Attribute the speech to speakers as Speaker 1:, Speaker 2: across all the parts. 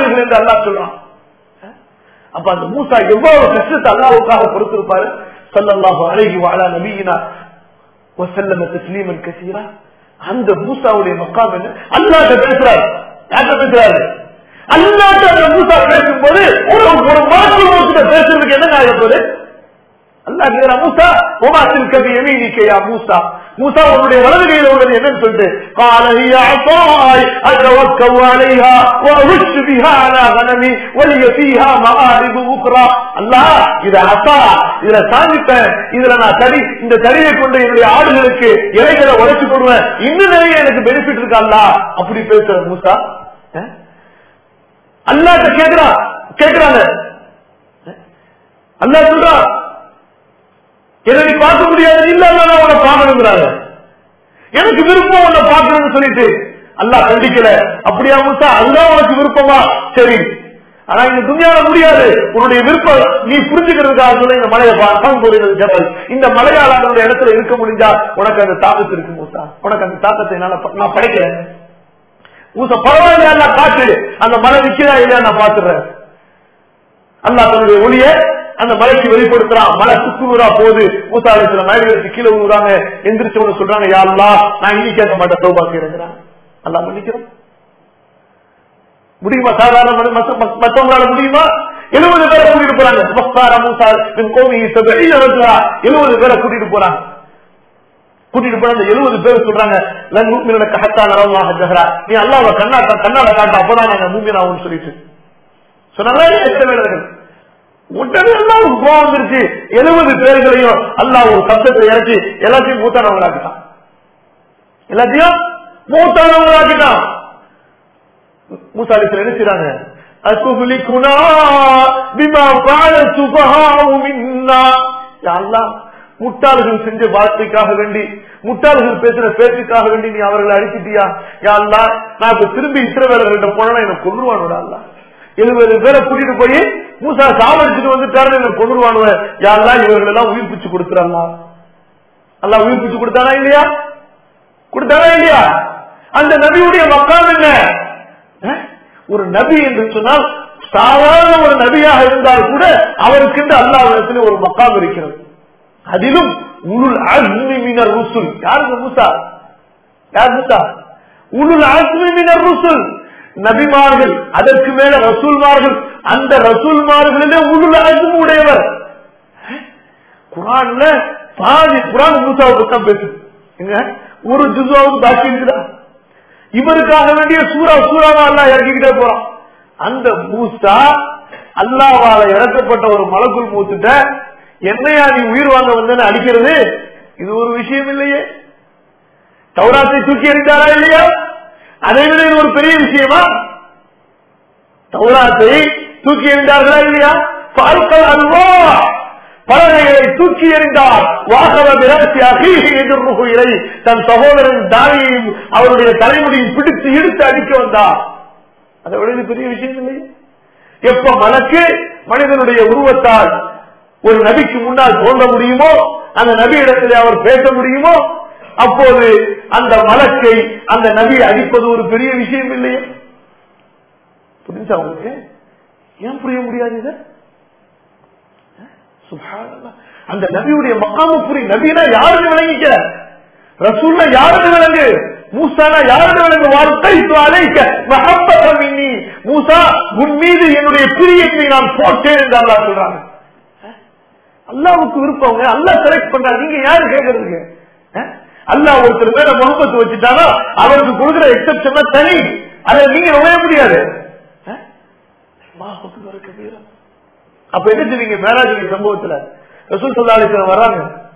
Speaker 1: விடாதீர்கள் என்று அல்லாஹ் சொல்றான் அப்ப அந்த மூசா எவ்வளவு கஷ்டத்தை அல்லாவுக்காக பொறுத்திருப்பாரு சல்லல்லாஹு அலைஹி வஅலா நபியினா வசல்லம தஸ்லீமன் கசீரா அந்த மூசாவுடைய மக்காம் என்ன அல்லாஹ் பேசுறாரு யார்கிட்ட பேசுறாரு அல்லாஹ் அந்த மூசா பேசும்போது ஒரு ஒரு மாற்று மூசிட்ட பேசுறதுக்கு என்ன ஆக போகுது அல்லாஹ் கேக்குறா மூசா ஓமாத்தில் கவி எமீனிக்கையா மூசா மூசா உன்னுடைய வலது கையில் உள்ளது என்னன்னு சொல்லிட்டு قال هي عصاي اتوكل عليها واهش بها على غنمي ولي فيها مآرب اخرى அல்லாஹ் இத அசா இதுல சாமிப்பேன் இதுல நான் தடி இந்த தடியை கொண்டு என்னுடைய ஆடுகளுக்கு இலைகளை உடைச்சு போடுவேன் இன்னும் நிறைய எனக்கு பெனிஃபிட் இருக்கு அல்லாஹ் அப்படி பேசுற மூசா அஹ்? அல்லாஹ்ட்ட கேக்குறா கேக்குறாங்க அல்லாஹ் சொல்றான் என்னை நீ பார்க்க முடியாது இல்ல அல்ல நான் உன்னை பார்க்கணுங்கிறாங்க எனக்கு விருப்பம் உன்னை பார்க்கணும்னு சொல்லிட்டு அல்லாஹ் கண்டிக்கல அப்படியா மூசா அதுதான் உனக்கு விருப்பமா சரி ஆனா இந்த துணியால முடியாது உன்னுடைய விருப்பம் நீ புரிஞ்சுக்கிறதுக்காக சொல்ல இந்த மலையை பார்க்க ஜபல் இந்த மலையாள அந்த இடத்துல இருக்க முடிஞ்சா உனக்கு அந்த தாக்கத்து இருக்கு மூசா உனக்கு அந்த தாக்கத்தை என்னால ப- நான் படைக்கிறேன் மூசா பரவாயில்லையா நான் காட்டு அந்த மலை நிக்கிறா இல்லையா நான் பாத்துறேன் அல்லாஹ் தன்னுடைய ஒளிய அந்த மலைக்கு வெளிப்படுத்துறான் மலை சுக்குநூறா போகுது மூசாலை சில மலைகளுக்கு கீழே விழுறாங்க எந்திரிச்சவங்க சொல்றாங்க யாருலா நான் இன்னைக்கு கேட்க மாட்டேன் சௌபாக்கி இருக்கிறான் அல்லாஹ் மன்னிக்கிறோம் முடியுமா சாதாரண மனு- மத்த- மத்த- மத்தவங்களால முடியுமா எழுபது பேரை கூட்டிட்டு போறாங்க மஸ்தாரா மூசா பின் கோமி எழுபது பேரை கூட்டிட்டு போறாங்க கூட்டிட்டு போன அந்த எழுபது பேர் சொல்றாங்க "லன் நுஅ்மின லக ஹத்தா நரல்லாஹ ஜஹரா." நீ அல்லாஹ்வை கண்ணா கண்ணால காட்ட அப்பதான் நாங்க மூமினாவும் சொல்லிட்டு சொன்னாங்க இஸ்ரவேலர்கள் உடனே எல்லாம் கோவம் வந்துருச்சு எழுபது பேர்களையும் அல்லாஹ் ஒரு சப்தத்தை இறக்கி எல்லாத்தையும் மூத்தானவங்களாக்கிட்டான் எல்லாத்தையும் மூத்தானவங்களாக்கிட்டான் மூசாலிசர் என்ன செய்றாங்க அசுகுலிக்குனா பிமா பால சுபஹாவு மின்னா யா அல்லாஹ் முட்டாள்கள் செஞ்ச வார்த்தைக்காக வேண்டி முட்டாள்கள் பேசுற பேச்சுக்காக வேண்டி நீ அவர்களை அடிச்சிட்டியா யா அல்லாஹ் நான் இப்ப திரும்பி இஸ்ரவேலர்கள்ட்ட போனா எனக்கு கொண்டுருவானோட அல்லாஹ் எழுபது பேரை கூட்டிட்டு போய் மூசா சாவடிச்சுட்டு வந்துட்டாரு எனக்கு கொண்டுருவானுவ யா அல்லாஹ் இவர்கள் எல்லாம் உயிர் பிச்சு கொடுத்துறாங்களா அல்லாஹ் உயிர் பிச்சு கொடுத்தானா இல்லையா கொடுத்தானா இல்லையா அந்த நபியுடைய மக்காம் என்ன அஹ்? ஒரு நபி என்று சொன்னால் சாதாரண ஒரு நபியாக இருந்தால் கூட அவருக்கு அல்லாவிடத்தில் ஒரு மக்காம் இருக்கிறது அதிலும் உருள் அஸ்மி மினர் ருசுல் யாருக்கு மூசா யார் மூசா உருள் அஸ்மி மினர் ருசுல் நபிமார்கள் அதற்கு மேல ரசூல்மார்கள் அந்த ரசூல்மார்களிலே உருள் அஸ்மி உடையவர் குரான்ல பாதி குரான் மூசாவை பத்தி தான் பேசுது எங்க ஒரு ஜுசாவுக்கு பாக்கி இருக்குதா இவருக்காக வேண்டிய சூறா சூறாவா அல்லா இறக்கிக்கிட்டே போறான் அந்த மூசா அல்லாவால இறக்கப்பட்ட ஒரு மலக்குள் மூத்துட்ட என்னையா நீ உயிர் வாங்க வந்தேன்னு அடிக்கிறது இது ஒரு விஷயம் இல்லையே தௌராத்தை தூக்கி எறிந்தாரா இல்லையா அதை விட இது ஒரு பெரிய விஷயமா தௌராத்தை தூக்கி எறிந்தார்களா இல்லையா பார்க்கல் அல்வா பலகைகளை தூக்கி எறிந்தார் வாசவ விரட்சி அகீகை எதிர்முக இறை தன் சகோதரன் தானியையும் அவருடைய தலைமுடியும் பிடித்து இழுத்து அடிக்க வந்தார் அதை விட இது பெரிய விஷயம் இல்லை எப்ப மலக்கு மனிதனுடைய உருவத்தால் ஒரு நபிக்கு முன்னால் தோன்ற முடியுமோ அந்த நபி இடத்திலே அவர் பேச முடியுமோ அப்போது அந்த மலக்கை அந்த நபி அடிப்பது ஒரு பெரிய விஷயம் இல்லையே புரிஞ்சா உங்களுக்கு ஏன் புரிய முடியாது இது சுப்ஹானல்லாஹ். அந்த நபியுடைய மக்காம புரி நபினா யாருன்னு விளங்கிக்க ரசூல்னா யாருன்னு விளங்கு மூசானா யாருன்னு விளங்கு வார்த்தை அழைக்க மகப்பி மூசா உன் மீது என்னுடைய பிரியத்தை நான் போட்டேன் என்று அல்லாஹ் சொல்றாங்க அல்லாவுக்கு விருப்பவங்க அல்லாஹ் செலக்ட் பண்றாங்க நீங்க யாரு கேட்கறதுக்கு அஹ்? அல்லாஹ் ஒருத்தர் மேல முகப்பத்து வச்சுட்டானா அவருக்கு கொடுக்குற எக்ஸப்ஷன் தனி அதை நீங்க நுழைய முடியாது அஹ்? அல்லாஹ் அக்பர் கபீரா. அப்ப என்ன செய்வீங்க மேராஜி சம்பவத்துல ரசூல் சல்லாலிசன் வர்றாங்க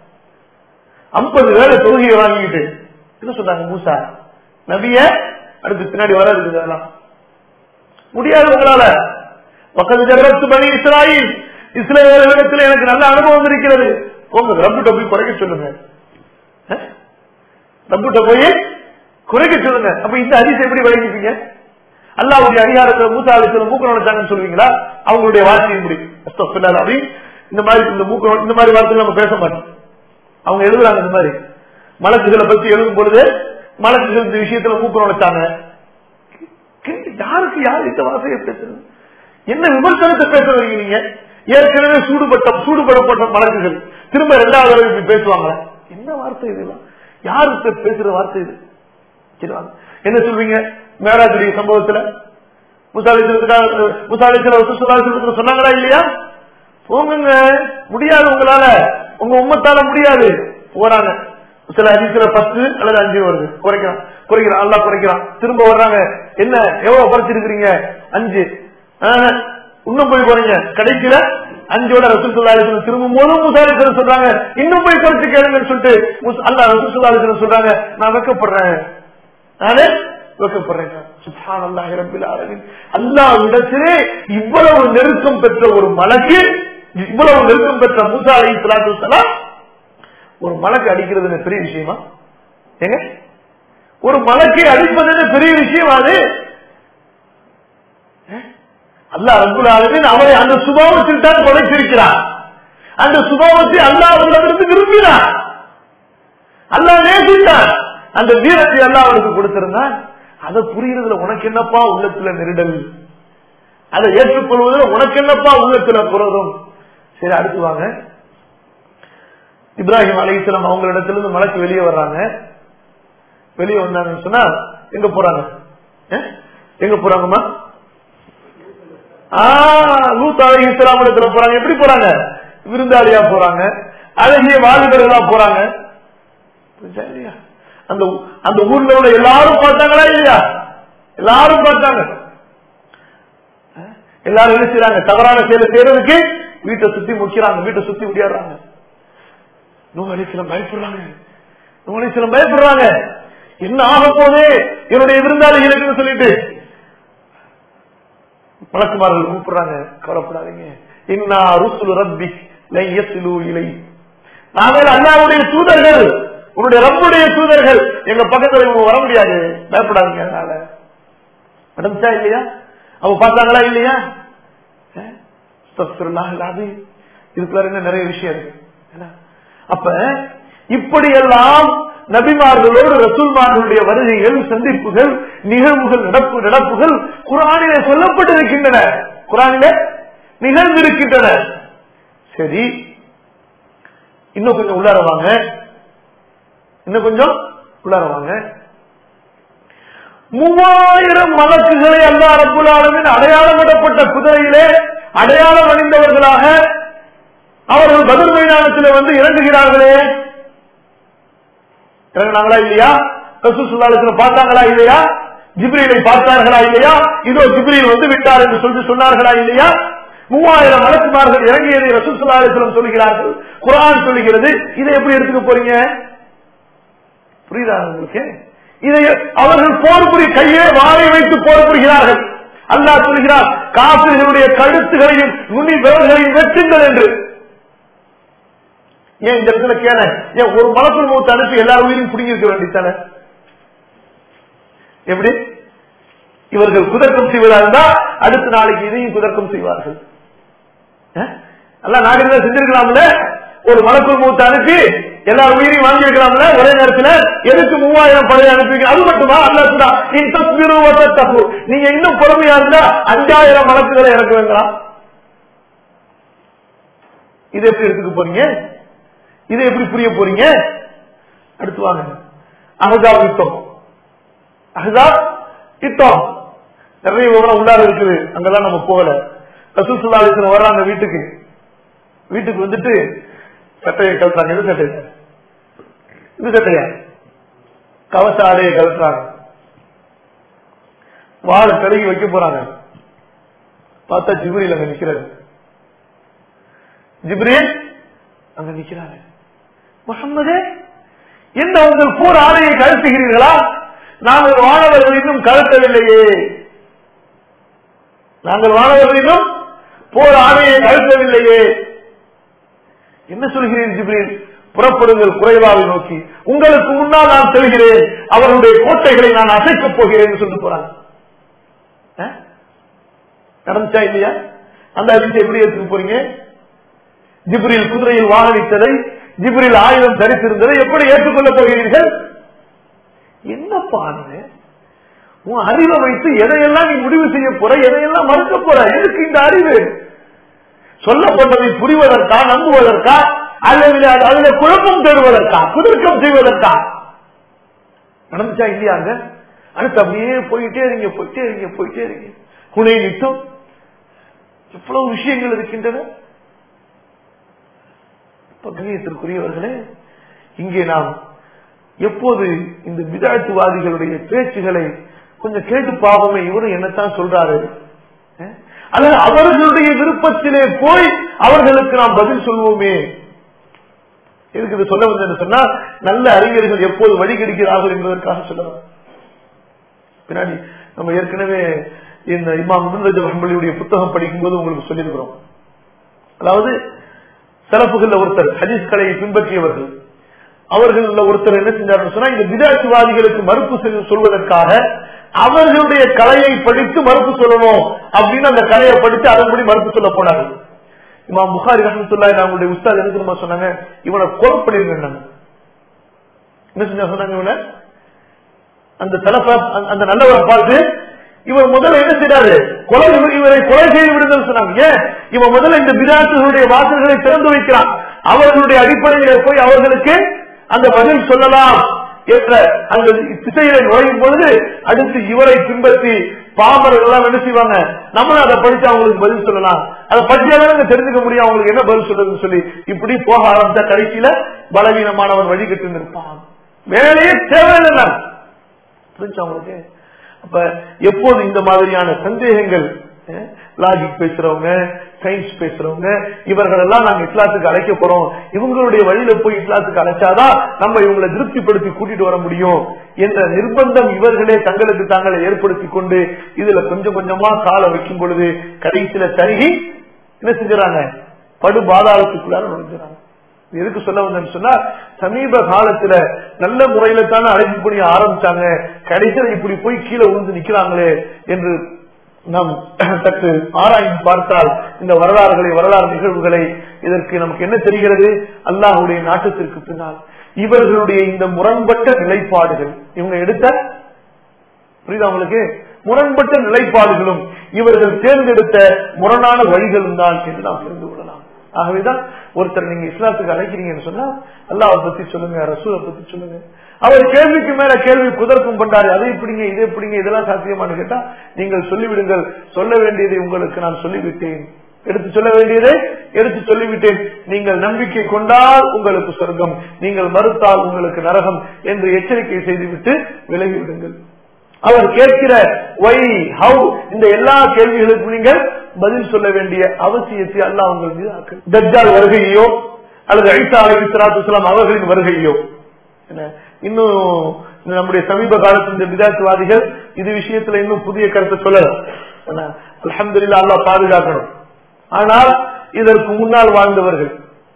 Speaker 1: ஐம்பது வேலை தொழுகையை வாங்கிக்கிட்டு என்ன சொன்னாங்க மூசா நபிய அடுத்து பின்னாடி வர இருக்குது அதெல்லாம் முடியாது உங்களால பக்கத்து ஜகரத்து பணி இஸ்ராயில் இஸ்ரேலிடத்தில் எனக்கு நல்ல அனுபவம் இருக்கிறது உங்க ரப்புட்ட போய் குறைக்க சொல்லுங்க அஹ்? ரப்புட்ட போய் குறைக்க சொல்லுங்க அப்ப இந்த அதிசயம் எப்படி விளங்கிப்பீங்க அல்லாவுடைய அதிகாரத்துல மூத்த ஆலோசனை மூக்க நுழைச்சாங்கன்னு சொல்லுவீங்களா அவங்களுடைய வார்த்தையை முடி அஸ்தக்ஃபிருல்லாஹ் அலீம். இந்த மாதிரி இந்த மூக்க நுழை- இந்த மாதிரி வார்த்தைகள் நம்ம பேச மாட்டோம் அவங்க எழுதுறாங்க இந்த மாதிரி மலக்குகளை பத்தி எழுதும் பொழுது மலக்குகள் இந்த விஷயத்துல மூக்க நுழைச்சாங்க கேள்வி யாருக்கு யார் இந்த வார்த்தையை பேசுறது என்ன விமர்சனத்தை பேச வரீங்க நீங்க ஏற்கனவே சூடுபட்ட சூடுபடப்பட்ட வழக்குகள் திரும்ப ரெண்டாவது தடவை இப்படி பேசுவாங்களே என்ன வார்த்தை இதெல்லாம் யாருக்கு பேசுற வார்த்தை இது சரி வாங்க. என்ன சொல்வீங்க மேராஜுடைய சம்பவத்துல முசாலிசத்துக்காக முசாலிசத்துல சொன்னாங்களா இல்லையா போங்க முடியாது உங்களால உங்க உம்மத்தால முடியாது போறாங்க சில அதிசல பத்து அல்லது அஞ்சு வருது குறைக்கிறான் குறைக்கிறான் அல்லா குறைக்கிறான் திரும்ப வர்றாங்க என்ன எவ்வளவு குறைச்சிருக்கிறீங்க அஞ்சு ஆஹ், இன்னும் போய் போறீங்க கடைசியில அஞ்சோட ரசூல் சொல்லாலிசன் திரும்பும் போதும் முசாலிசன் சொல்றாங்க இன்னும் போய் குறைச்சு கேளுங்கன்னு சொல்லிட்டு முஸ்- அல்லா ரசூல் சொல்லாலிசன் சொல்றாங்க நான் வெக்கப்படுறேன் நானே வெக்கப்படுறேன் சுப்ஹானல்லாஹி ரப்பில் ஆலமீன் அல்லாஹ்விடத்திலே இவ்வளவு நெருக்கம் பெற்ற ஒரு மலக்கு இவ்வளவு நெருக்கம் பெற்ற மூசா அலைஹிஸ்ஸலாத்து வஸலாம் ஒரு மலக்கு அடிக்கிறது பெரிய விஷயமா ஏங்க ஒரு மலக்கை அடிப்பது என்ன பெரிய விஷயம் அது அல்லாஹ் ரப்புல் ஆலமீன் அவரை அந்த சுபாவத்தில் தான் படைத்திருக்கிறார் அந்த சுபாவத்தை அல்லாஹ் அவர்களிடமிருந்து விரும்பினார் அல்லாஹ் நேசித்தார் அந்த வீரத்தை அல்லாஹ் அவனுக்கு கொடுத்திருந்தான் அதை புரியுறதுல உனக்கு என்னப்பா உள்ளத்துல நெருடல் அதை ஏற்றுக்கொள்வதில் உனக்கு என்னப்பா உள்ளத்துல புரதும் சரி அடுத்து வாங்க இப்ராஹிம் அலைஹிஸ்ஸலாம் அவங்களிடத்திலிருந்து மலைக்கு வெளியே வர்றாங்க வெளியே வந்தாங்கன்னு சொன்னா எங்க போறாங்க அஹ்? எங்க போறாங்கம்மா லூத் அலஹி இஸ்லாம் இடத்துல போறாங்க எப்படி போறாங்க விருந்தாளியா போறாங்க அழகிய வாலிபர்களா போறாங்க புரியுதா இல்லையா? அந்த ஊ- அந்த ஊர்ல உள்ள எல்லாரும் பார்த்தாங்களா இல்லையா எல்லாரும் பார்த்தாங்க அஹ்? எல்லாரும் என்ன செய்றாங்க தவறான செயலை செய்யறதுக்கு வீட்டை சுத்தி முக்கிறாங்க வீட்டை சுத்தி முடியாடுறாங்க நூறு அலிஸ்லம் பயப்படுறாங்க நூறு அலிஸ்லம் பயப்படுறாங்க என்ன ஆக போதே என்னுடைய விருந்தாளிகளுக்கு சொல்லிட்டு வழக்குமார்கள் கூப்பிடுறாங்க கவலைப்படாதீங்க இன்னா ருசுல் ரப்பி லை யஸ்லு இலை நாங்கள் அல்லாவுடைய தூதர்கள் உன்னுடைய ரப்புடைய தூதர்கள் எங்க பக்கத்துல இவங்க வர முடியாது பயப்படாதீங்க அதனால நடந்துச்சா இல்லையா அவங்க பார்த்தாங்களா இல்லையா அஹ்? அஸ்தக்ஃபிருல்லாஹ் அல்-அஸீம். இதுக்குள்ள என்ன நிறைய விஷயம் இருக்கு என்ன? அப்ப இப்படியெல்லாம் நபிமார்களோடு ரசூல்மார்களுடைய வருகைகள் சந்திப்புகள் நிகழ்வுகள் நடப்பு நடப்புகள் குரானிலே சொல்லப்பட்டிருக்கின்றன குரானிலே நிகழ்ந்திருக்கின்றன சரி இன்னும் கொஞ்சம் உள்ளார வாங்க இன்னும் கொஞ்சம் உள்ளார வாங்க மூவாயிரம் மலக்குகளை அல்லா ரப்புல் ஆலமீன் அடையாளமிடப்பட்ட குதிரையிலே அடையாளம் அணிந்தவர்களாக அவர்கள் பதில் மைதானத்தில் வந்து இறங்குகிறார்களே இறங்கினாங்களா இல்லையா ரசூசுல்லாலத்துல பார்த்தாங்களா இல்லையா ஜிப்ரீலை பார்த்தார்களா இல்லையா இதோ ஜிப்ரீல் வந்து விட்டார் என்று சொல்லி சொன்னார்களா இல்லையா மூவாயிரம் மலக்குமார்கள் இறங்கியதை ரசூசுல்லாலத்திலும் சொல்லுகிறார்கள் குரான் சொல்லுகிறது இதை எப்படி எடுத்துக்க போறீங்க புரியுதா உங்களுக்கு இதை அவர்கள் போர் புரி கையே வாரை வைத்து போர் புரிகிறார்கள் அல்லாஹ் சொல்கிறார் காப்பிர்களுடைய கழுத்துகளையும் நுனி விரல்களையும் வெட்டுங்கள் என்று ஏன் இந்த இடத்துல கேள ஏன் ஒரு மலக்குள் மூத்த அனுப்பி எல்லா உயிரையும் பிடிங்கிருக்க வேண்டித்தானே எப்படி இவர்கள் குதர்க்கம் செய்வதா இருந்தா அடுத்த நாளைக்கு இதையும் குதர்க்கம் செய்வார்கள் அஹ்? எல்லாம் நாடுகளை செஞ்சிருக்கலாம்ல ஒரு மலக்குள் மூத்த அனுப்பி எல்லா உயிரையும் வாங்கி இருக்கலாம்ல ஒரே நேரத்துல எதுக்கு மூவாயிரம் பழைய அனுப்பி அது மட்டுமா அல்லா தப்பு நீங்க இன்னும் பொறுமையா இருந்தா அஞ்சாயிரம் மலக்குகளை இறக்க வேண்டாம் இதை எப்படி எடுத்துக்க போறீங்க இதை எப்படி புரிய போறீங்க அடுத்து வாங்க அகதா யுத்தம் அகதா யுத்தம் நிறைய விவரம் உள்ளார இருக்குது அங்கெல்லாம் நம்ம போகல ரசூல் சுல்லாலிசன் வர்றாங்க வீட்டுக்கு வீட்டுக்கு வந்துட்டு சட்டையை கழட்டுறாங்க எது சட்டை இது சட்டையா கவச ஆடையை கழட்டுறாங்க வாழை கழுகி வைக்க போறாங்க பார்த்தா ஜிப்ரீல் அங்க நிக்கிறாரு ஜிப்ரீல் அங்க நிக்கிறாரு முகம்மதே என்ன உங்கள் போர் ஆடையை கழட்டுகிறீர்களா நாங்கள் வானவர்கள் இன்னும் கழட்டவில்லையே நாங்கள் வானவர்கள் இன்னும் போர் ஆடையை கழட்டவில்லையே என்ன சொல்கிறேன் ஜிப்ரீல் புறப்படுங்கள் குறைவாவை நோக்கி உங்களுக்கு முன்னால் நான் செல்கிறேன் அவர்களுடைய கோட்டைகளை நான் அசைக்கப் போகிறேன் என்று சொல்லி போறாங்க அஹ்? நடந்துச்சா இல்லையா அந்த அதிர்ச்சி எப்படி எடுத்துக்க போறீங்க ஜிப்ரில் குதிரையில் வாகனித்ததை ஜிப்ரில் ஆயுதம் தரித்திருந்ததை எப்படி ஏற்றுக்கொள்ளப் போகிறீர்கள் என்னப்பா இது? உன் அறிவை வைத்து எதையெல்லாம் நீ முடிவு செய்ய போற எதையெல்லாம் மறுக்க போற எதுக்கு இந்த அறிவு சொல்லப்பட்டதை புரிவதற்கா நம்புவதற்கா அல்லது அதுல குழப்பம் தேடுவதற்கா குதர்க்கம் செய்வதற்கா நடந்துச்சா இல்லையாங்க அடுத்து அப்படியே போயிட்டே இருங்க போயிட்டே இருங்க போயிட்டே இருங்க குணை நிட்டும் எவ்வளவு விஷயங்கள் இருக்கின்றன இப்ப கண்ணியத்திற்குரியவர்களே இங்கே நாம் எப்போது இந்த விதாட்டுவாதிகளுடைய பேச்சுகளை கொஞ்சம் கேட்டு பாவமே இவரும் என்னத்தான் சொல்றாரு அஹ்? அல்லது அவர்களுடைய விருப்பத்திலே போய் அவர்களுக்கு நாம் பதில் சொல்வோமே எதுக்கு இது சொல்ல வந்தேன்னு சொன்னா நல்ல அறிஞர்கள் எப்போது வழி கிடைக்கிறார்கள் என்பதற்காக சொல்லலாம் பின்னாடி நம்ம ஏற்கனவே இந்த இமாம் முன்ரஜ ஹம்பலியுடைய புத்தகம் படிக்கும்போது உங்களுக்கு சொல்லியிருக்கிறோம் அதாவது சிறப்புகள்ல ஒருத்தர் ஹதீஸ் கலையை பின்பற்றியவர்கள் அவர்கள் ஒருத்தர் என்ன செஞ்சாருன்னு சொன்னா இந்த விதாசுவாதிகளுக்கு மறுப்பு செல்~ சொல்வதற்காக அவர்களுடைய கலையை படித்து மறுப்பு சொல்லணும் அப்படின்னு அந்த கலையை படித்து அதன்படி மறுப்பு சொல்ல போனார்கள் இமாம் புகாரி ரஹமத்துல்லா அவங்களுடைய உஸ்தாத் என்ன தெரியுமா சொன்னாங்க இவனை கொலை பண்ணிருங்க என்ன செஞ்சா சொன்னாங்க இவனை அந்த தலப்ப அந்த நல்லவரை பார்த்து இவர் முதல்ல என்ன செய்யறாரு கொலை இவரை கொலை செய்து விடுங்கள் சொன்னாங்க ஏன் இவன் முதல்ல இந்த விதாசுகளுடைய வாசல்களை திறந்து வைக்கிறான் அவர்களுடைய அடிப்படையில போய் அவர்களுக்கு அந்த பதில் சொல்லலாம் என்ற அந்த திசையில நுழையும் பொழுது அடுத்து இவரை பின்பற்றி பாமர்கள் எல்லாம் என்ன செய்வாங்க நம்மளும் அதை படிச்சு அவங்களுக்கு பதில் சொல்லலாம் அதை பற்றியாதான் தெரிஞ்சுக்க முடியும் அவங்களுக்கு என்ன பதில் சொல்றதுன்னு சொல்லி இப்படி போக ஆரம்பிச்சா கடைசியில பலவீனமானவன் வழி கட்டு இருப்பான் வேலையே தேவையில்லை புரிஞ்சு அவங்களுக்கு அப்ப எப்போது இந்த மாதிரியான சந்தேகங்கள் லாஜிக் பேசுறவங்க சயின்ஸ் பேசுறவங்க இவர்கள் எல்லாம் நாங்க இஸ்லாத்துக்கு அழைக்க போறோம் இவங்களுடைய வழியில போய் இஸ்லாத்துக்கு அழைச்சாதான் நம்ம இவங்களை திருப்திப்படுத்தி கூட்டிட்டு வர முடியும் என்ற நிர்பந்தம் இவர்களே தங்களுக்கு தாங்களை ஏற்படுத்தி கொண்டு இதுல கொஞ்சம் கொஞ்சமா காலை வைக்கும் பொழுது கடைசியில தருகி என்ன செஞ்சுறாங்க படு பாதாளத்துக்குள்ளார நுழைஞ்சுறாங்க எதுக்கு சொல்ல வந்தேன்னு சொன்னா சமீப காலத்துல நல்ல முறையில தானே அழைப்பு பணி ஆரம்பிச்சாங்க கடைசியில இப்படி போய் கீழே விழுந்து நிக்கிறாங்களே என்று நாம் சற்று ஆராய்ந்து பார்த்தால் இந்த வரலாறுகளை வரலாறு நிகழ்வுகளை இதற்கு நமக்கு என்ன தெரிகிறது அல்லாஹுடைய நாட்டத்திற்கு பின்னால் இவர்களுடைய இந்த முரண்பட்ட நிலைப்பாடுகள் இவங்க எடுத்த புரியுதா உங்களுக்கு முரண்பட்ட நிலைப்பாடுகளும் இவர்கள் தேர்ந்தெடுத்த முரணான வழிகளும் தான் என்று நாம் தெரிந்து கொள்ளலாம் ஆகவேதான் ஒருத்தர் நீங்க இஸ்லாத்துக்கு அழைக்கிறீங்கன்னு சொன்னா அல்லாவை பத்தி சொல்லுங்க ரசூலை பத்தி சொல்லுங்க அவர் கேள்விக்கு மேல கேள்வி குதர்க்கம் பண்றாரு அதை எப்படிங்க இதை எப்படிங்க இதெல்லாம் சாத்தியமானு கேட்டா நீங்கள் சொல்லிவிடுங்கள் சொல்ல வேண்டியதை உங்களுக்கு நான் சொல்லிவிட்டேன் எடுத்து சொல்ல வேண்டியதை எடுத்து சொல்லிவிட்டேன் நீங்கள் நம்பிக்கை கொண்டால் உங்களுக்கு சொர்க்கம் நீங்கள் மறுத்தால் உங்களுக்கு நரகம் என்று எச்சரிக்கை செய்துவிட்டு விலகிவிடுங்கள் அவர் கேட்கிற ஒய் ஹவு இந்த எல்லா கேள்விகளுக்கும் நீங்கள் பதில் சொல்ல வேண்டிய அவசியத்தை அல்லாஹ் உங்கள் மீது ஆக்கு தஜ்ஜால் வருகையோ அல்லது ஐசா அலி இஸ்லாத்து அவர்களின் வருகையோ என்ன இன்னும் நம்முடைய சமீப காலத்து இந்த விதாத்துவாதிகள் இது விஷயத்துல இன்னும் புதிய கருத்தை சொல்லலாம் அலமதுல்லா அல்லா பாதுகாக்கணும் ஆனால் இதற்கு முன்னால் வாழ்ந்தவர்கள்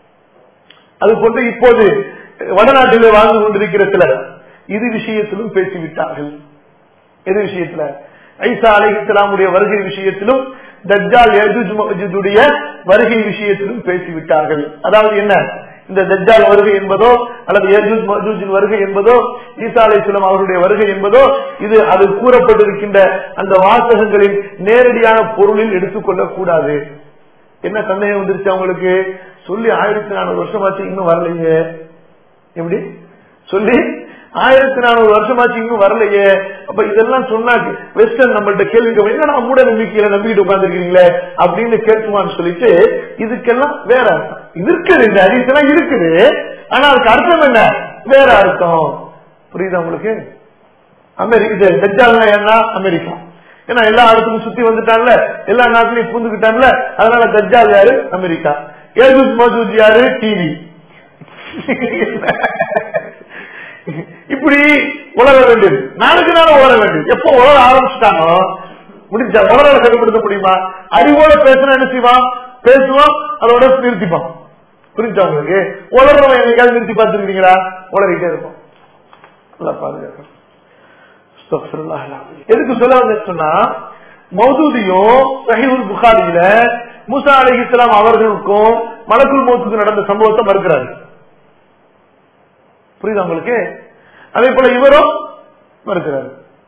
Speaker 1: அது போன்று இப்போது வடநாட்டிலே வாழ்ந்து கொண்டிருக்கிற சிலர் இது விஷயத்திலும் பேசிவிட்டார்கள் எது விஷயத்துல ஐசா அலை இஸ்லாமுடைய வருகை விஷயத்திலும் தஜ்ஜால் யஜுஜுடைய வருகை விஷயத்திலும் பேசிவிட்டார்கள் அதாவது என்ன இந்த தஜ்ஜால் வருகை என்பதோ அல்லது யஜூஜ் மஜூஜின் வருகை என்பதோ ஈசா அலை இஸ்லாம் அவருடைய வருகை என்பதோ இது அது கூறப்பட்டிருக்கின்ற அந்த வாசகங்களின் நேரடியான பொருளில் எடுத்துக்கொள்ளக் கூடாது என்ன சந்தேகம் வந்துருச்சு அவங்களுக்கு சொல்லி ஆயிரத்தி நானூறு வருஷமாச்சு இன்னும் வரலையே எப்படி சொல்லி ஆயிரத்தி நானூறு வருஷமாச்சு இன்னும் வரலையே அப்ப இதெல்லாம் சொன்னா வெஸ்டர்ன் நம்மள்ட்ட கேள்வி என்ன மூட நம்பிக்கையில நம்பிக்கிட்டு உட்காந்துருக்கீங்களே அப்படின்னு கேட்குமான்னு சொல்லிட்டு இதுக்கெல்லாம் வேற அர்த்தம் இருக்குது இந்த அதிசயம் இருக்குது ஆனா அதுக்கு அர்த்தம் என்ன வேற அர்த்தம் புரியுதா உங்களுக்கு அமெரிக்கா தஜ்ஜால் என்ன அமெரிக்கா ஏன்னா எல்லா இடத்துக்கும் சுத்தி வந்துட்டான்ல எல்லா நாட்டிலையும் பூந்துக்கிட்டான்ல அதனால தஜ்ஜால் யாரு அமெரிக்கா ஏஜூத் மோஜூத் யாரு டிவி இப்படி உலர வேண்டியது நாளுக்கு நாள் உலர வேண்டியது எப்போ உலர ஆரம்பிச்சுட்டானோ முடிஞ்சா உலர கட்டுப்படுத்த முடியுமா அறிவோட பேசினா என்ன செய்வான் பேசுவான் அதோட நிறுத்திப்பான் புரிஞ்சா உங்களுக்கு உலர்றவன் என்னைக்காவது நிறுத்தி பார்த்துருக்கீங்களா உலரிட்டே இருப்பான் நல்லா பாதுகாக்கணும் எதுக்கு சொல்ல வந்து சொன்னா மௌதூதியும் சஹிபுல் புகாரியில முசா அலி இஸ்லாம் அவர்களுக்கும் மலக்குள் மோத்துக்கு நடந்த சம்பவத்தை மறுக்கிறாரு புரியுதா உங்களுக்கு அதே போல இவரும் மறுக்கிறாரு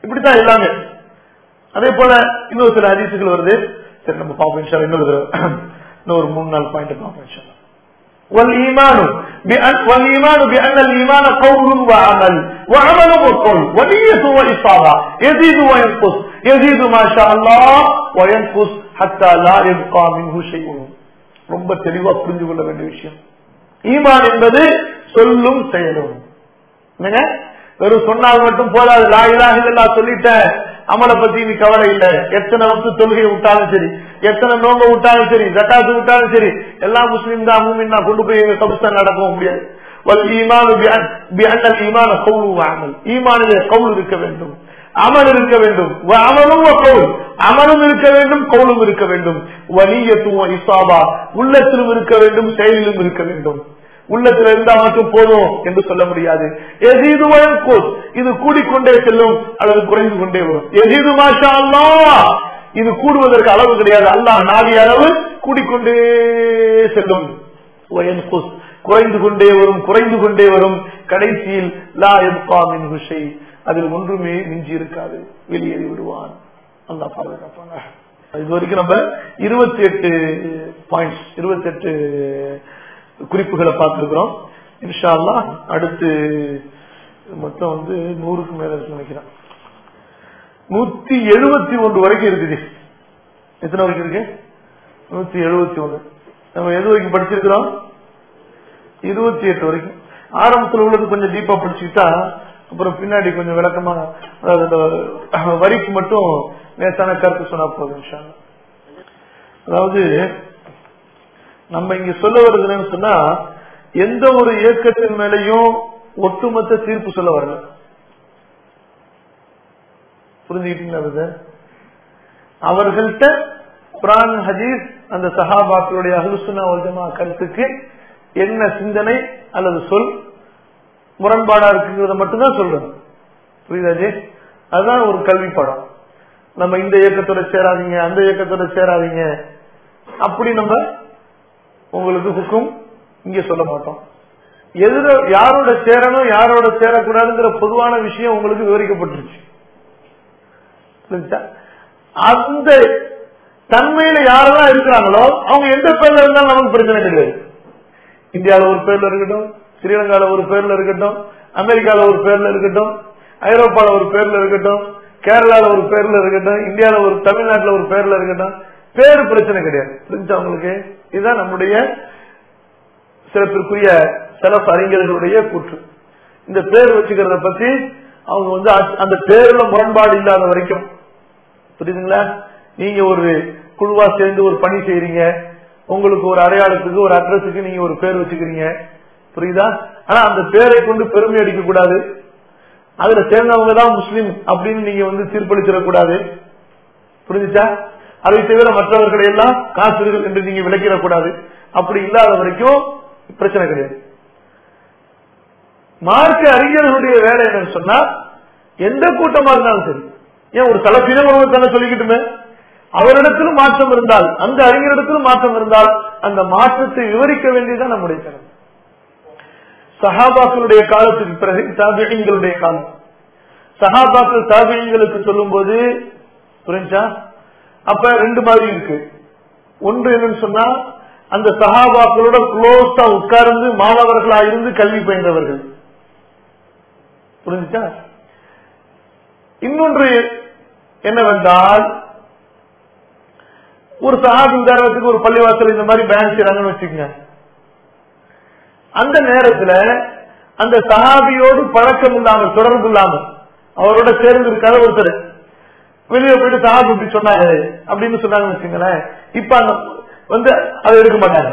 Speaker 1: இப்படித்தான் எல்லாமே அதே போல இன்னொரு சில ஹதீசுகள் வருது சரி நம்ம பார்ப்போம் இன்ஷா அல்லாஹ். இன்னொரு தடவை. இன்னொரு மூணு நாலு பாயிண்ட் பார்ப்போம் இன்ஷா அல்லாஹ். والإيمان بأن والإيمان بأن الإيمان قول وعمل وعمل وقول ونية وإصابة يزيد وينقص يزيد ما شاء الله وينقص حتى لا يبقى منه شيء ரொம்ப தெளிவா புரிஞ்சு கொள்ள வேண்டிய விஷயம் ஈமான் என்பது சொல்லும் செயலும் என்னங்க வெறும் சொன்னால் மட்டும் போதாது லா இலாஹ இல்லல்லாஹ் சொல்லிட்டேன் அமலை பத்தி நீ கவலை இல்லை எத்தனை வருஷம் தொழுகை விட்டாலும் சரி எத்தனை நோங்க விட்டாலும் சரி ஜக்காத்து விட்டாலும் சரி எல்லா முஸ்லீம் தான் மூமின் தான் கொண்டு போய் எங்க கபுஸ்தான் நடக்கவும் முடியாது والإيمان بأن بأن الإيمان قول وعمل ஈமானிலே கவுல் இருக்க வேண்டும் அமல் இருக்க வேண்டும் அமலும் கவுல் அமலும் இருக்க வேண்டும் கவுலும் இருக்க வேண்டும் வலியத்துவம் இசாபா உள்ளத்திலும் இருக்க வேண்டும் செயலிலும் இருக்க வேண்டும் உள்ளத்துல இருந்தா மட்டும் போதும் என்று சொல்ல முடியாது எதீது கோஸ் இது கூடிக்கொண்டே செல்லும் அல்லது குறைந்து கொண்டே வரும் எதீது மாஷா அல்லாஹ் இது கூடுவதற்கு அளவு கிடையாது அல்லாஹ் நாடிய அளவு கூடிக்கொண்டே செல்லும் வயன்குஸ் குறைந்து கொண்டே வரும் குறைந்து கொண்டே வரும் கடைசியில் லா எப்கா மின் ஹுஷை அதில் ஒன்றுமே மிஞ்சி இருக்காது வெளியேறி விடுவான் அல்லா பாதுகாப்பாங்க இது வரைக்கும் நம்ம இருபத்தி எட்டு பாயிண்ட்ஸ் இருபத்தி எட்டு குறிப்புகளை பார்த்திருக்கிறோம் இன்ஷா அல்லாஹ் அடுத்து மொத்தம் வந்து நூறுக்கு மேல இருக்கு நினைக்கிறேன் நூத்தி எழுபத்தி ஒன்று வரைக்கும் இருக்குது எத்தனை வரைக்கும் இருக்கு நூத்தி எழுபத்தி ஒன்று நம்ம எது வரைக்கும் படிச்சிருக்கிறோம் இருபத்தி எட்டு வரைக்கும் ஆரம்பத்தில் உள்ளது கொஞ்சம் டீப்பா படிச்சுக்கிட்டா அப்புறம் பின்னாடி கொஞ்சம் விளக்கமா அதாவது இந்த வரிக்கு மட்டும் நேசான கருத்து சொன்னா போதும் இன்ஷா அல்லாஹ். அதாவது நம்ம இங்க சொல்ல வருதுன்னு சொன்னா எந்த ஒரு இயக்கத்தின் மேலையும் ஒட்டுமொத்த தீர்ப்பு சொல்ல வரல புரிஞ்சுக்கிட்டீங்களா இது அவர்கள்ட்ட குரான் ஹதீஸ் அந்த சஹாபாக்களுடைய அஹ்லுசுன்னா வல் ஜமா கருத்துக்கு என்ன சிந்தனை அல்லது சொல் முரண்பாடா இருக்குங்கிறத மட்டும்தான் சொல்றோம் புரியுதா ஜி அதுதான் ஒரு கல்வி படம் நம்ம இந்த இயக்கத்தோட சேராதீங்க அந்த இயக்கத்தோட சேராதீங்க அப்படி நம்ம உங்களுக்கு ஹுக்கும் இங்க சொல்ல மாட்டோம் எதிர யாரோட சேரணும் யாரோட சேரக்கூடாதுங்கிற பொதுவான விஷயம் உங்களுக்கு விவரிக்கப்பட்டுருச்சு புரிஞ்சுச்சா? அந்த தன்மையில யாரெல்லாம் இருக்கிறாங்களோ அவங்க எந்த பேர்ல இருந்தாலும் நமக்கு பிரச்சனை கிடையாது இந்தியாவில ஒரு பேர்ல இருக்கட்டும் ஸ்ரீலங்கால ஒரு பேர்ல இருக்கட்டும் அமெரிக்கால ஒரு பேர்ல இருக்கட்டும் ஐரோப்பால ஒரு பேர்ல இருக்கட்டும் கேரளால ஒரு பேர்ல இருக்கட்டும் இந்தியால ஒரு தமிழ்நாட்டுல ஒரு பேர்ல இருக்கட்டும் பேரு பிரச்சனை கிடையாது புரிஞ்சா உங்களுக்கு இதுதான் நம்முடைய சிறப்பிற்குரிய சிறப்பு அறிஞர்களுடைய கூற்று இந்த பேர் வச்சுக்கிறத பத்தி அவங்க வந்து அ- அந்த பேர்ல முரண்பாடு இல்லாத வரைக்கும் புரியுதுங்களா நீங்க ஒரு குழுவா சேர்ந்து ஒரு பணி செய்றீங்க உங்களுக்கு ஒரு அடையாளத்துக்கு ஒரு அட்ரஸுக்கு நீங்க ஒரு பேர் வச்சுக்கிறீங்க புரியுதா ஆனா அந்த பேரை கொண்டு பெருமை அடிக்க கூடாது அதுல சேர்ந்தவங்க தான் முஸ்லீம் அப்படின்னு நீங்க வந்து தீர்ப்பளிச்சிடக்கூடாது புரிஞ்சுச்சா அதை தவிர மற்றவர்களை எல்லாம் காசிர்கள் என்று நீங்க விளக்கிடக்கூடாது அப்படி இல்லாத வரைக்கும் பிரச்சனை கிடையாது மார்க்க அறிஞர்களுடைய வேலை என்னன்னு சொன்னா எந்த கூட்டமா இருந்தாலும் சரி ஏன் ஒரு தலைப்பிடம் தானே சொல்லிக்கிட்டுமே அவரிடத்திலும் மாற்றம் இருந்தால் அந்த அறிஞரிடத்திலும் மாற்றம் இருந்தால் அந்த மாற்றத்தை விவரிக்க வேண்டியதுதான் நம்முடைய கடமை சஹாபாக்களுடைய காலத்துக்கு பிறகு தாபியங்களுடைய காலம் சஹாபாக்கள் தாபியங்களுக்கு சொல்லும் போது புரிஞ்சா அப்ப ரெண்டு மாதிரி இருக்கு ஒன்று என்னன்னு சொன்னா அந்த சஹாபாக்களோட குளோஸா உட்கார்ந்து மாணவர்களா இருந்து கல்வி பயின்றவர்கள் புரிஞ்சுச்சா இன்னொன்று என்னவென்றால் ஒரு சஹாபி உதாரணத்துக்கு ஒரு பள்ளிவாசல் இந்த மாதிரி பேங்க் செய்றாங்கன்னு வச்சுக்கோங்க அந்த நேரத்துல அந்த சஹாபியோடு பழக்கம் இல்லாமல் தொடர்பு இல்லாமல் அவரோட சேர்ந்து இருக்காத ஒருத்தர் வெளியே போயிட்டு சஹாபி இப்படி சொன்னாங்க அப்படின்னு சொன்னாங்கன்னு வச்சுங்களேன் இப்ப அந்த வந்து அதை எடுக்க மாட்டாங்க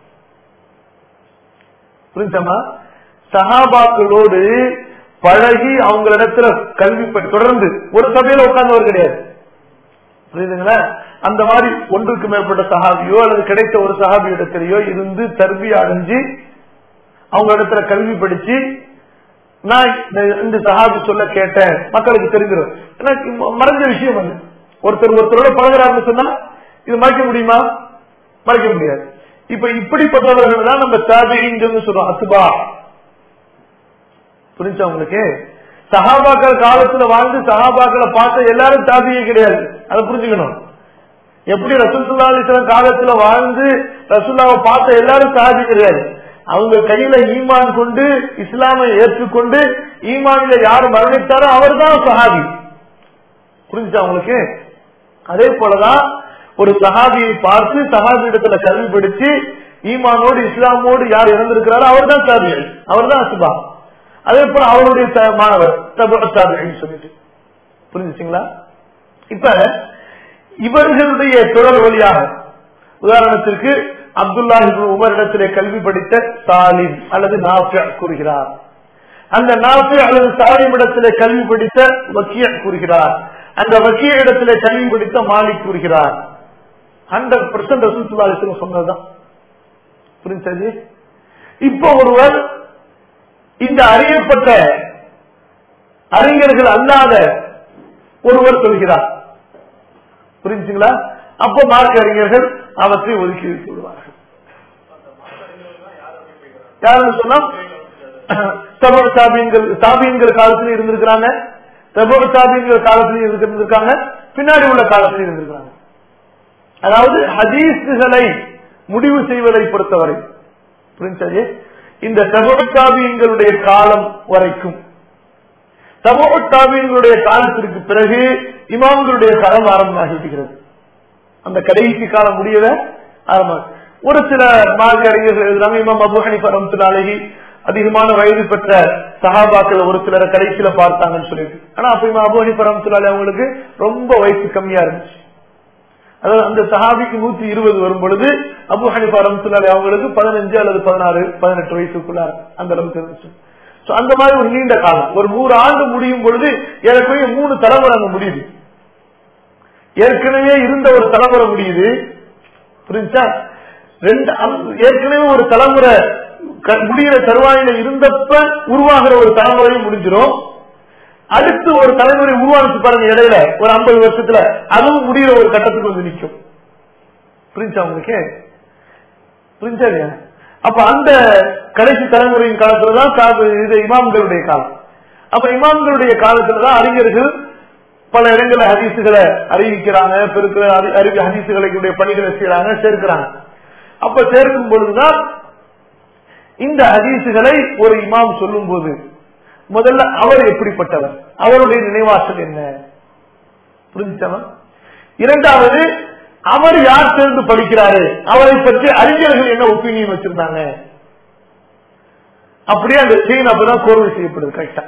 Speaker 1: புரிஞ்சாமா சஹாபாக்களோடு பழகி அவங்களிடத்துல கல்வி பெற்று- தொடர்ந்து ஒரு சபையில உட்கார்ந்தவர் கிடையாது புரியுதுங்களா அந்த மாதிரி ஒன்றுக்கு மேற்பட்ட சஹாபியோ அல்லது கிடைத்த ஒரு சஹாபி இடத்திலேயோ இருந்து தர்பி அடைஞ்சு அவங்க இடத்துல கல்வி படிச்சு நான் இந்த- இந்த சஹாபி சொல்ல கேட்டேன் மக்களுக்கு தெரிஞ்சிடும் எனக்கு ம- மறைஞ்ச விஷயம் அது ஒருத்தர் ஒருத்தரோட பழகிறாருன்னு சொன்னா இது மறைக்க முடியுமா மறைக்க முடியாது இப்ப இப்படிப்பட்டவர்கள் தான் நம்ம தாபின்னு சொல்றோம் அசுபா புரிஞ்சா உங்களுக்கு சஹாபாக்கள் காலத்துல வாழ்ந்து சஹாபாக்களை பார்த்த எல்லாரும் தாபியே கிடையாது அதை புரிஞ்சுக்கணும் எப்படி ரசூல்லா அலிஸ்லாம் காலத்துல வாழ்ந்து ரசூல்லாவை பார்த்த எல்லாரும் சாதி கிடையாது அவங்க கையில ஈமான் கொண்டு இஸ்லாமை ஏற்றுக்கொண்டு ஈமானில யார் மரணித்தாரோ அவர் தான் சஹாபி புரிஞ்சா உங்களுக்கு அதே போலதான் ஒரு சஹாபியை பார்த்து சஹாபி இடத்துல கல்வி படிச்சு ஈமானோடு இஸ்லாமோடு யார் இறந்திருக்கிறாரோ அவர் தான் சாபியல் அவர் தான் அசுபா அதே போல அவருடைய த- மாணவர் சாபின்னு சொல்லிட்டு புரிஞ்சுச்சுங்களா இப்ப இவர்களுடைய தொடர் வழியாக உதாரணத்திற்கு அப்துல்லா இப்னு உமர் இடத்திலே கல்வி படித்த சாலிம் அல்லது நாஃபியா கூறுகிறார் அந்த நாஃபி அல்லது சாலிம் இடத்திலே கல்வி படித்த வக்கிய கூறுகிறார் அந்த வக்கிய இடத்திலே கல்வி படித்த மாலிக் கூறுகிறார் ஹண்ட்ரட் பர்சன்ட் ரசூல் சொன்னதுதான் புரிஞ்சது இப்போ ஒருவர் இந்த அறியப்பட்ட அறிஞர்கள் அல்லாத ஒருவர் சொல்கிறார் புரிஞ்சுங்களா அப்போ மார்க்க அறிஞர்கள் அவற்றை ஒதுக்கி வைத்து விடுவார்கள் யாருன்னு சொன்னா தபர் சாபியன்கள் சாபியன்கள் காலத்தில் இருந்திருக்கிறாங்க தபர் சாபியன்கள் காலத்தில் இருந்திருக்காங்க பின்னாடி உள்ள காலத்தில் இருந்திருக்காங்க அதாவது ஹதீஸ்களை முடிவு செய்வதை பொறுத்தவரை புரிஞ்சது இந்த தபோத்தாபியங்களுடைய காலம் வரைக்கும் தபோத்தாபியங்களுடைய காலத்திற்கு பிறகு இமாம்களுடைய காலம் ஆரம்பமாகிவிடுகிறது அந்த கடைசி காலம் முடியல ஆரம்பம் ஒரு சில மாதிரி அறிஞர்கள் எழுதுறாங்க இமாம் அபு ஹனிஃபா ரம்துல்லாலி அதிகமான வயது பெற்ற சஹாபாக்கள் ஒரு சிலரை கடைசியில பார்த்தாங்கன்னு சொல்லிட்டு ஆனா அப்ப இமாம் அபு ஹனிஃபா ரம்துல்லாலி அவங்களுக்கு ரொம்ப வயசு கம்மியா இருந்துச்சு அதாவது அந்த சஹாபிக்கு நூத்தி இருபது வரும் பொழுது அபு ஹனிஃபா ரம்துல்லாலி அவங்களுக்கு பதினஞ்சு அல்லது பதினாறு பதினெட்டு வயசுக்குள்ளார அந்த அளவுக்கு இருந்துச்சு So, அந்த மாதிரி ஒரு நீண்ட காலம் ஒரு நூறு ஆண்டு முடியும் பொழுது ஏற்கனவே மூணு தலைமுறை அங்க முடியுது ஏற்கனவே இருந்த ஒரு தலைமுறை முடியுது புரிஞ்சா ரெண்டு அந்த- ஏற்கனவே ஒரு தலைமுறை க- முடிகிற தருவாயில இருந்தப்ப உருவாகிற ஒரு தலைமுறையும் முடிஞ்சிடும் அடுத்து ஒரு தலைமுறை உருவாச்சு பாருங்க இடையில ஒரு ஐம்பது வருஷத்துல அதுவும் முடிகிற ஒரு கட்டத்துக்கு வந்து நிற்கும் புரிஞ்சா உங்களுக்கு புரிஞ்சா இல்லையா அப்ப அந்த கடைசி தலைமுறையின் காலத்துலதான் சா- இது இமாம்களுடைய காலம் அப்ப இமாம்களுடைய காலத்துலதான் அறிஞர்கள் பல இடங்களில் ஹதீசுகளை அறிவிக்கிறாங்க பெருக்கிற அறி- அறிவி ஹதீசுகளுடைய பணிகளை செய்யறாங்க சேர்க்கிறாங்க அப்ப சேர்க்கும் பொழுதுதான் இந்த ஹதீசுகளை ஒரு இமாம் சொல்லும் போது முதல்ல அவர் எப்படிப்பட்டவர் அவருடைய நினைவாசல் என்ன புரிஞ்சுச்சா இரண்டாவது அவர் யார் சேர்ந்து படிக்கிறாரு அவரை பற்றி அறிஞர்கள் என்ன ஒப்பீனியன் வச்சிருந்தாங்க அப்படியே அந்த செயின் அப்பதான் கோர்வை செய்யப்படுது கரெக்டா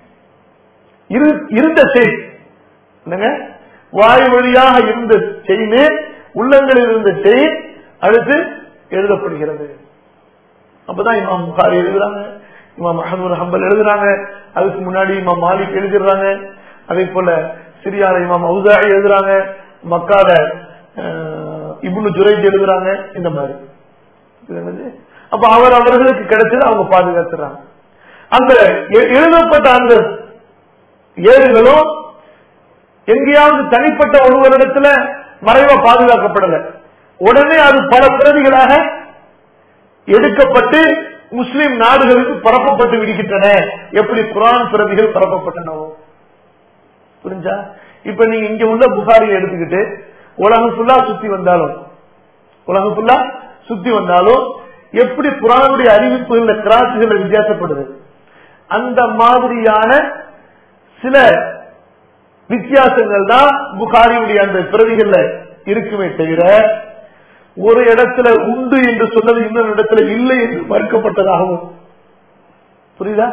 Speaker 1: இரு- இருந்த செயின் என்னங்க வாய் வழியாக இருந்த செயின் உள்ளங்களில் இருந்த செயின் அடுத்து எழுதப்படுகிறது அப்பதான் இமாம் புகாரி எழுதுறாங்க இமாம் அஹமது ஹம்பல் எழுதுறாங்க அதுக்கு முன்னாடி இமாம் மாலிக் எழுதிடுறாங்க அதே போல சிரியால இமாம் அவுசாரி எழுதுறாங்க மக்கால அஹ், இப்னு ஜுரைஜ் எழுதுறாங்க இந்த மாதிரி இது என்னது? அப்ப அவர் அவர்களுக்கு கிடைச்சது அவங்க பாதுகாத்துறாங்க அந்த எ- எழுதப்பட்ட அந்த ஏடுகளும் எங்கேயாவது தனிப்பட்ட ஒருவரிடத்துல மறைவா பாதுகாக்கப்படல உடனே அது பல பிரதிகளாக எடுக்கப்பட்டு முஸ்லிம் நாடுகளுக்கு பரப்பப்பட்டு விடுகின்றன எப்படி குரான் பிரதிகள் பரப்பப்பட்டனவோ புரிஞ்சா இப்ப நீங்க இங்க உள்ள புகாரியை எடுத்துக்கிட்டு உலகம் ஃபுல்லா சுத்தி வந்தாலும் உலகம் ஃபுல்லா சுத்தி வந்தாலும் எப்படி குரானுடைய அறிவிப்புகள்ல கிராசுகள் வித்தியாசப்படுது அந்த மாதிரியான சில வித்தியாசங்கள் தான் புகாரியுடைய அந்த பிரதிகள்ல இருக்குமே தவிர ஒரு இடத்துல உண்டு என்று சொன்னது இன்னொரு இடத்துல இல்லை என்று மறுக்கப்பட்டதாகவும் புரியுதா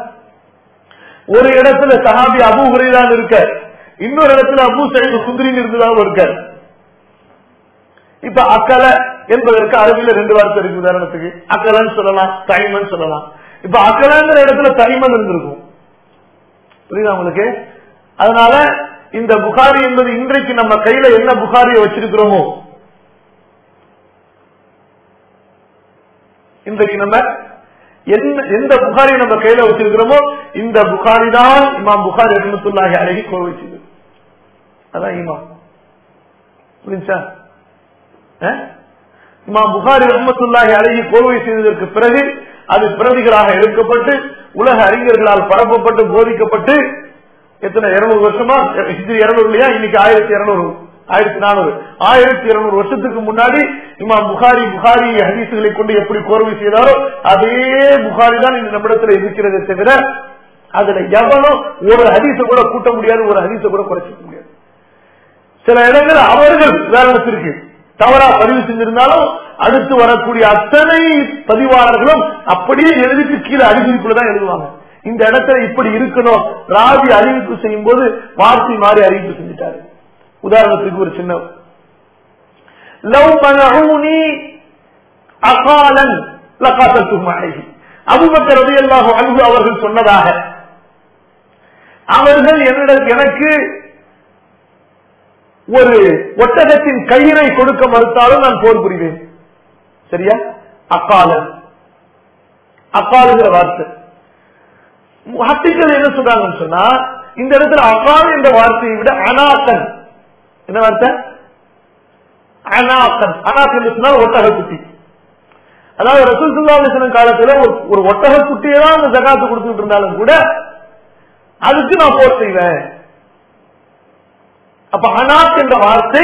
Speaker 1: ஒரு இடத்துல சஹாபி அபு ஹுரைதான் இருக்க இன்னொரு இடத்துல அபு சைடு குந்திரின்னு இருந்ததாகவும் இருக்க இப்ப அக்கல என்பதற்கு அரபில ரெண்டு வார்த்தை இருக்கு உதாரணத்துக்கு அக்கலன்னு சொல்லலாம் தைமன் சொல்லலாம் இப்ப அக்கலங்கிற இடத்துல தைமன் இருந்திருக்கும் புரியுதா உங்களுக்கு அதனால இந்த புகாரி என்பது இன்றைக்கு நம்ம கையில என்ன புகாரியை வச்சிருக்கிறோமோ இன்றைக்கு நம்ம என்ன எந்த புகாரி நம்ம கையில வச்சிருக்கிறோமோ இந்த புகாரி தான் இமாம் புகாரி ரஹமத்துல்லாஹி அழகி கோவை செய்து அதான் இமாம் புரிஞ்சா அஹ்? இமாம் புகாரி ரஹமத்துல்லாஹி அழகி கோவை செய்ததற்கு பிறகு அது பிரதிகளாக எடுக்கப்பட்டு உலக அறிஞர்களால் பரப்பப்பட்டு போதிக்கப்பட்டு எத்தனை இருநூறு வருஷமா இது இருநூறு இல்லையா இன்னைக்கு ஆயிரத்தி இருநூறு ஆயிரத்தி நானூறு ஆயிரத்தி இருநூறு வருஷத்துக்கு முன்னாடி இமாம் புகாரி புகாரி ஹதீசுகளை கொண்டு எப்படி கோர்வை செய்தாரோ அதே புகாரி தான் இந்த நம்மிடத்துல இருக்கிறதே தவிர அதுல எவனும் ஒரு ஹதீஸை கூட கூட்ட முடியாது ஒரு ஹதீஸை கூட குறைச்சிக்க முடியாது சில இடங்கள் அவர்கள் உதாரணத்திற்கு தவறா பதிவு செஞ்சிருந்தாலும் அடுத்து வரக்கூடிய அத்தனை பதிவாளர்களும் அப்படியே எழுதிட்டு கீழே அறிவிப்புல தான் எழுதுவாங்க இந்த இடத்துல இப்படி இருக்கணும் ராவி அறிவிப்பு செய்யும் போது வார்த்தை மாறி அறிவிப்பு செஞ்சுட்டாரு உதாரணத்துக்கு ஒரு சின்ன லவ் மனூனி அகாலன் லகாசத்தும் அழகி அபுபக்கர் ரலியல்லாஹு அன்ஹு அவர்கள் சொன்னதாக அவர்கள் என்னிடம் எனக்கு ஒரு ஒட்டகத்தின் கயிறை கொடுக்க மறுத்தாலும் நான் போர் புரிவேன் சரியா அக்காலன் அக்காலுங்கிற வார்த்தை ஹத்திகள் என்ன சொல்றாங்கன்னு சொன்னா இந்த இடத்துல அகால் என்ற வார்த்தையை விட அனாக்கன் என்ன வார்த்தை அனாக்கன் அனாக்கன் சொன்னா ஒட்டக குட்டி அதாவது ரசூல் சுல்லாசனம் காலத்துல ஒரு- ஒரு ஒட்டக குட்டியை தான் அந்த ஜகாத்து கொடுத்துட்டு இருந்தாலும் கூட அதுக்கு நான் போர் செய்வேன் அப்ப அனாத் என்ற வார்த்தை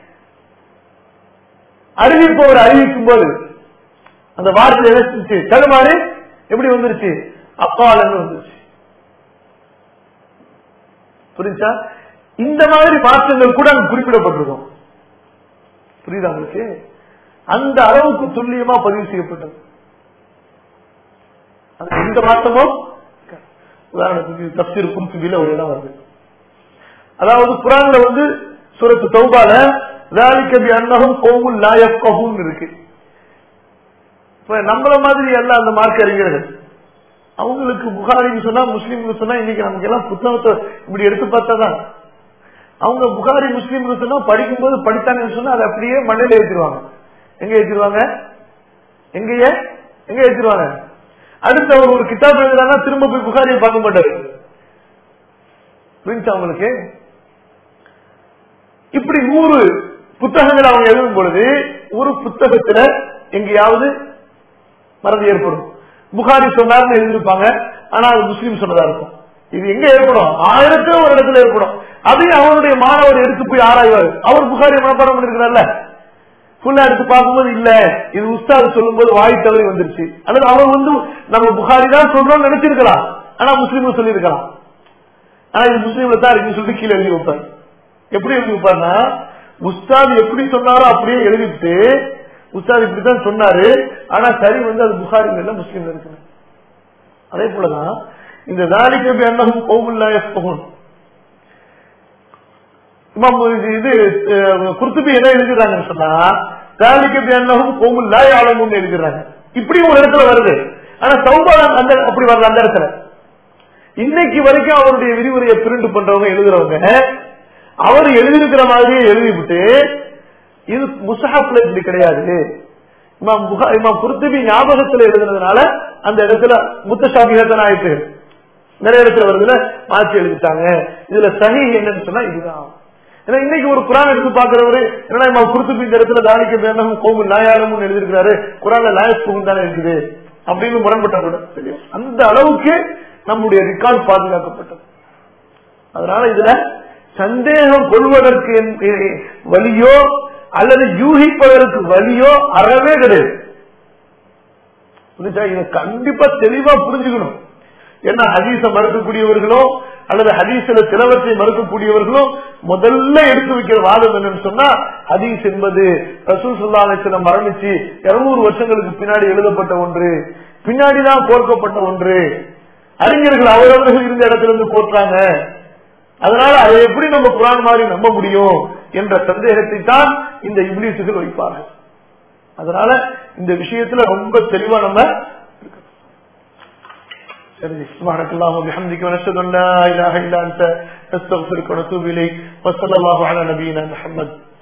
Speaker 1: அறிவிப்பவர் அறிவிக்கும் போது அந்த வார்த்தை எதிர்த்து தடுமாறு எப்படி வந்துருச்சு அப்பாலன்னு வந்துருச்சு புரிஞ்சா இந்த மாதிரி மாற்றங்கள் கூட அங்க குறிப்பிடப்பட்டிருக்கும் புரியுதா உங்களுக்கு அந்த அளவுக்கு துல்லியமா பதிவு செய்யப்பட்டது அது எந்த மாற்றமும் உதாரணத்துக்கு தப்சீர் குறுக்குவில ஒரு இடம் வருது அதாவது குரான்ல வந்து சூரத்து தௌபால ذَلِكَ بِأَنَّهُمْ قَوْمٌ لَا يَفْقَهُونَ இருக்கு இப்ப நம்மள மாதிரி எல்லாம் அந்த மார்க் அறிஞர்கள் அவங்களுக்கு புகாரின்னு சொன்னா முஸ்லீம்னு சொன்னா இன்னைக்கு நமக்கு எல்லாம் புத்தகத்தை இப்படி எடுத்து பார்த்தாதான் அவங்க புகாரி முஸ்லீம்னு சொன்னா படிக்கும்போது படித்தாங்கன்னு சொன்னா அதை அப்படியே மண்ணில ஏற்றிடுவாங்க எங்க ஏற்றிடுவாங்க எங்கேயே எங்க ஏற்றிடுவாங்க அடுத்து அவர் ஒரு கிட்டாப் எழுதுறாங்கன்னா திரும்ப போய் புகாரியை பார்க்க மாட்டாரு புரிஞ்சா உங்களுக்கு இப்படி நூறு புத்தகங்கள் அவங்க எழுதும் பொழுது ஒரு புத்தகத்துல எங்கேயாவது மறதி ஏற்படும் புகாரி சொன்னார்னு எழுதியிருப்பாங்க ஆனா அது முஸ்லீம் சொன்னதா இருக்கும் இது எங்க ஏற்படும் ஆயிரத்தோ ஒரு இடத்துல ஏற்படும் அதையும் அவருடைய மாணவர் எடுத்து போய் ஆராய்வார் அவர் புகாரி மனப்பாடம் பண்ணிருக்கிறார்ல ஃபுல்லா எடுத்து பார்க்கும்போது இல்ல இது உஸ்தாது சொல்லும் போது வாய் தவறி வந்துருச்சு அல்லது அவர் வந்து நம்ம புகாரி தான் சொல்றோம்னு நினைச்சிருக்கலாம் ஆனா முஸ்லீம் சொல்லியிருக்கலாம் ஆனா இது முஸ்லீம்ல தான் இருக்குன்னு சொல்லிட்டு கீழே எழுதி வைப்பார் எப்படி எழுதி வைப்பார்னா உஸ்தாத் எப்படி சொன்னாரோ அப்படியே எழுதிட்டு உஸ்தாத் இப்படித்தான் சொன்னாரு ஆனா சரி வந்து அது புகாரில் இல்ல முஸ்லீம்ல இருக்கு அதே போலதான் இந்த தாலிக்கு என்னவும் கோகுல்லாயப்பகும் இமாம் இது குர்த்துபி என்ன எழுதுறாங்கன்னு சொன்னா தாலிக்கு என்னவும் கோகுல்லாய் ஆலமும் எழுதுறாங்க இப்படி ஒரு இடத்துல வருது ஆனா சௌபாலம் அந்த அப்படி வரல அந்த இடத்துல இன்னைக்கு வரைக்கும் அவருடைய விரிவுரையை பிரிண்ட் பண்றவங்க எழுதுறவங்க அவர் எழுதியிருக்கிற மாதிரியே எழுதிவிட்டு இது முசஹப்ல இப்படி கிடையாது இமாம் புகா இமாம் குர்த்துபி ஞாபகத்துல எழுதுனதுனால அந்த இடத்துல முத்தசாபிகத்தன் ஆயிட்டு நிறைய இடத்துல வருதுல மாற்றி எழுதிட்டாங்க இதுல சஹி என்னன்னு சொன்னா இதுதான் ஏன்னா இன்னைக்கு ஒரு குரான் எடுத்து பாக்குறவரு என்னன்னா இமாம் குர்த்துபி இந்த இடத்துல தானிக்க வேணும் கோவில் நாயாளமும் எழுதியிருக்கிறாரு குரான்ல லாயஸ் புகும் தானே இருக்குது அப்படின்னு முரண்பட்ட கூட தெரியும் அந்த அளவுக்கு நம்முடைய ரெக்கார்டு பாதுகாக்கப்பட்டது அதனால இதுல சந்தேகம் கொள்வதற்கு என்- வழியோ அல்லது யூகிப்பதற்கு வழியோ அறவே கிடையாது புரிஞ்சா? இதை கண்டிப்பா தெளிவா புரிஞ்சுக்கணும் ஏன்னா ஹதீஸ மறுக்கக்கூடியவர்களோ அல்லது ஹதீஸ்ல சிலவற்றை மறுக்கக்கூடியவர்களோ முதல்ல எடுத்து வைக்கிற வாதம் என்னன்னு சொன்னா ஹதீஸ் என்பது ரசூல் சுல்லா மரணிச்சு இருநூறு வருஷங்களுக்கு பின்னாடி எழுதப்பட்ட ஒன்று பின்னாடிதான் கோர்க்கப்பட்ட ஒன்று அறிஞர்கள் அவரவர்கள் இருந்த இடத்துல இருந்து போற்றாங்க அதனால அதை எப்படி நம்ம குரான் மாதிரி நம்ப முடியும் என்ற சந்தேகத்தை தான் இந்த இப்லீசுகள் வைப்பார்கள் அதனால இந்த விஷயத்துல ரொம்ப தெளிவா நம்ம சரி سبحانك اللهم وبحمدك ونشهد ان لا اله الا انت نستغفرك ونتوب اليك وصلى الله على نبينا محمد